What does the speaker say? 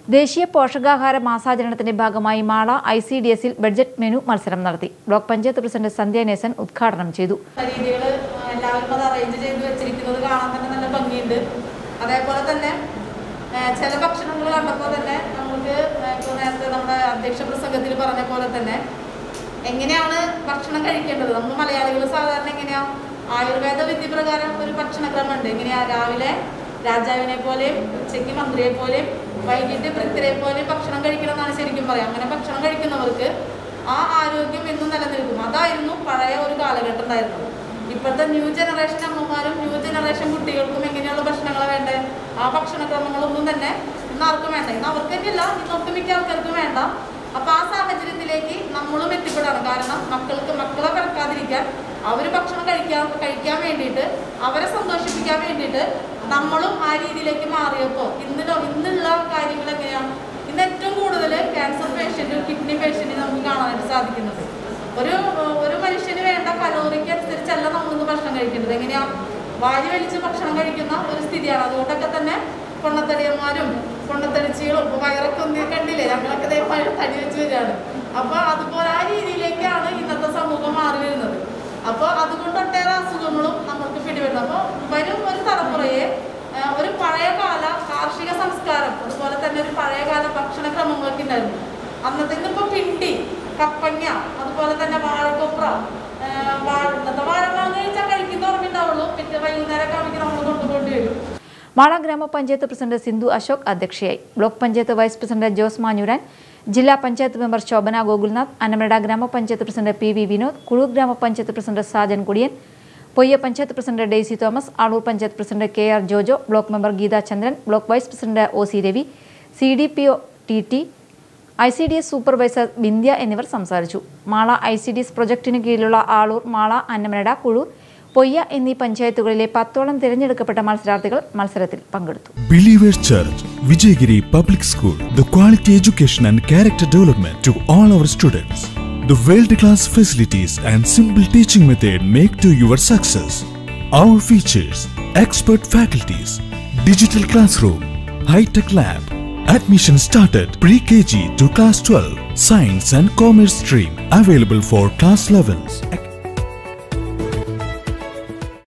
ദേശീയ പോഷകാഹാര മാസാചരണത്തിന്റെ ഭാഗമായി മാള ഐ സി ഡി എസിൽ ബഡ്ജറ്റ് മെനു മത്സരം നടത്തി ബ്ലോക്ക് പഞ്ചായത്ത് പ്രസിഡന്റ് സന്ധ്യ നേസൻ ഉദ്ഘാടനം ചെയ്തു രീതികൾ എല്ലാവരും അത് അറേഞ്ച് ചെയ്ത് വെച്ചിരിക്കുന്നത് കാണാൻ തന്നെ നല്ല ഭംഗിയുണ്ട് അതേപോലെ തന്നെ ആ, ചില ഭക്ഷണങ്ങൾ കണ്ടപ്പോൾ തന്നെ നമുക്ക് ഇപ്പോൾ നേരത്തെ നമ്മുടെ അധ്യക്ഷ പ്രസംഗത്തിൽ പറഞ്ഞ പോലെ തന്നെ എങ്ങനെയാണ് ഭക്ഷണം കഴിക്കേണ്ടത് നമ്മൾ മലയാളികൾ സാധാരണ എങ്ങനെയാ ആയുർവേദ വിധി പ്രകാരം ഒരു ഭക്ഷണക്രമമുണ്ട് എങ്ങനെയാ രാവിലെ രാജാവിനെ പോലെയും ഉച്ചയ്ക്ക് മന്ത്രിയെ പോലെയും വൈകിട്ട് വൃത്തിരെ പോലെയും ഭക്ഷണം കഴിക്കണം എന്നാണ് ശരിക്കും പറയാം അങ്ങനെ ഭക്ഷണം കഴിക്കുന്നവർക്ക് ആ ആരോഗ്യം എന്നും നിലനിൽക്കും അതായിരുന്നു പഴയ ഒരു കാലഘട്ടം ഉണ്ടായിരുന്നത് ഇപ്പോഴത്തെ ന്യൂ ജനറേഷൻ അമ്മമാരും ന്യൂ ജനറേഷൻ കുട്ടികൾക്കും എങ്ങനെയുള്ള ഭക്ഷണങ്ങൾ വേണ്ടേ ആ ഭക്ഷണക്രമങ്ങളൊന്നും തന്നെ ഇന്ന് ആർക്കും വേണ്ട ഇന്ന് അവർക്ക് തന്നെയില്ല ഇന്ന് ഒട്ടുമിക്ക ആൾക്കാർക്കും വേണ്ട അപ്പൊ ആ സാഹചര്യത്തിലേക്ക് നമ്മളും എത്തിപ്പെടാണ് കാരണം മക്കൾക്ക് മക്കളെ പിറക്കാതിരിക്കാൻ അവർ ഭക്ഷണം കഴിക്കാൻ കഴിക്കാൻ വേണ്ടിയിട്ട് അവരെ സന്തോഷിപ്പിക്കാൻ വേണ്ടിയിട്ട് നമ്മളും ആ രീതിയിലേക്ക് മാറിയപ്പോൾ ഇന്നിലോ ഇന്നുള്ള കാര്യങ്ങൾ എങ്ങനെയാണ് ഇന്ന് ഏറ്റവും കൂടുതൽ ക്യാൻസർ പേഷ്യന്റ് കിഡ്നി പേഷ്യന്റ് നമുക്ക് കാണാനായിട്ട് സാധിക്കുന്നത് ഒരു ഒരു മനുഷ്യന് വേണ്ട കലോറിക്ക് അനുസരിച്ചല്ല നമ്മളിന്ന് ഭക്ഷണം കഴിക്കേണ്ടത് എങ്ങനെയാ വാരി വലിച്ച് ഭക്ഷണം കഴിക്കുന്ന ഒരു സ്ഥിതിയാണ് അതുകൊണ്ടൊക്കെ തന്നെ പൊണ്ണത്തടിയന്മാരും പൊണ്ണത്തടിച്ചികളും ഇപ്പൊ വയറൊക്കെ ഒന്ന് കണ്ടില്ലേ ഞങ്ങളൊക്കെ ദേ പഴയ തടി വെച്ച് വരികയാണ് അപ്പൊ അതുപോലെ ആ രീതിയിലേക്കാണ് ഇന്നത്തെ സമൂഹം മാറി വരുന്നത് അപ്പൊ അതുകൊണ്ട് ഒട്ടേറെ അസുഖങ്ങളും നമുക്ക് പിടിപെടുന്നു അപ്പൊ വരും ഒരു തലമുറയെ ആ, ഒരു പഴയകാല കാർഷിക സംസ്കാരം അതുപോലെ തന്നെ ഒരു പഴയകാല ഭക്ഷണക്രമങ്ങളൊക്കെ ഉണ്ടായിരുന്നു അന്നത്തെ ഇന്നിപ്പോ പിണ്ടി കപ്പങ്ങ അതുപോലെ തന്നെ വാഴക്കൊപ്ര ആ, വാഴ ഇന്നത്തെ വാഴമാങ്ങ കഴിച്ചാൽ കഴിക്കുന്ന ഓർമ്മയുണ്ടാവുള്ളൂ പിന്നെ വൈകുന്നേരം ആണെങ്കിൽ നമ്മൾ കൊണ്ടുപോണ്ടി വരും മാള ഗ്രാമപഞ്ചായത്ത് പ്രസിഡന്റ് സിന്ധു അശോക് അധ്യക്ഷയായി block panchayat vice president Jose Manjooran ജില്ലാ പഞ്ചായത്ത് മെമ്പർ ശോഭന ഗോകുൽനാഥ് അന്നമട ഗ്രാമപഞ്ചായത്ത് president P V Vinod Kuzhur ഗ്രാമപഞ്ചായത്ത് president Sajan Kudiyan Poyya panchayat president Daisy Thomas Aloor panchayat president K R Jojo block member Geetha Chandran block vice president O C Ravi C D P O T T I C D S supervisor Bindhya എന്നിവർ സംസാരിച്ചു Mala I C D S പ്രൊജക്ടിന് കീഴിലുള്ള ആളൂർ മാള അന്നമനട കുഴൂർ പൊയ്യ എന്നീ പഞ്ചായത്തുകളിലെ പത്തോളം തിരഞ്ഞെടുക്കപ്പെട്ട മത്സരാർത്ഥികൾ മത്സരത്തിൽ പങ്കെടുത്തു Believers Church, Vijayagiri Public School, the quality education and character development to all our students. The world-class facilities and simple teaching method make to your success. Our features, expert faculties, digital classroom, high-tech lab. Admission started pre-KG to class 12, science and commerce stream available for class 11s.